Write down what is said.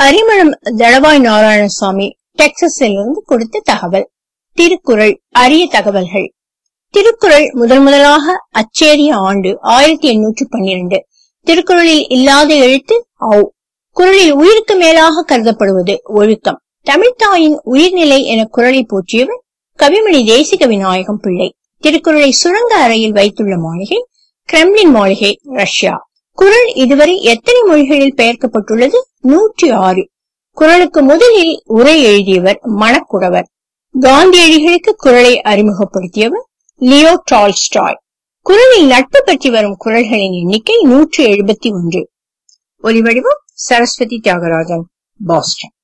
அரிமளம் தளவாய் நாராயணசாமி டெக்சஸில் இருந்து கொடுத்த தகவல் திருக்குறள் அரிய தகவல்கள் திருக்குறள் முதன் முதலாக அச்சேறிய ஆண்டு ஆயிரத்தி எண்ணூற்று பன்னிரண்டு திருக்குறளில் இல்லாத எழுத்து ஔ குரலில் உயிருக்கு மேலாக கருதப்படுவது ஒழுக்கம் தமிழ்த்தாயின் உயிர்நிலை என குரலை போற்றியவர் கவிமணி தேசிக விநாயகம் பிள்ளை திருக்குறளை சுரங்க அறையில் வைத்துள்ள மாளிகை கிரெம்லின் மாளிகை ரஷ்யா குரல் இதுவரை எத்தனை மொழிகளில் பெயர்க்கப்பட்டுள்ளது நூற்றி ஆறு குரலுக்கு முதலில் உரை எழுதியவர் மணக்குடவர் காந்தியடிகளுக்கு குரலை அறிமுகப்படுத்தியவர் லியோ டால்ஸ்டாய் குரலில் நட்பு பற்றி வரும் குரல்களின் எண்ணிக்கை நூற்றி எழுபத்தி ஒன்று ஒலிவடிவம் சரஸ்வதி தியாகராஜன் பாஸ்டன்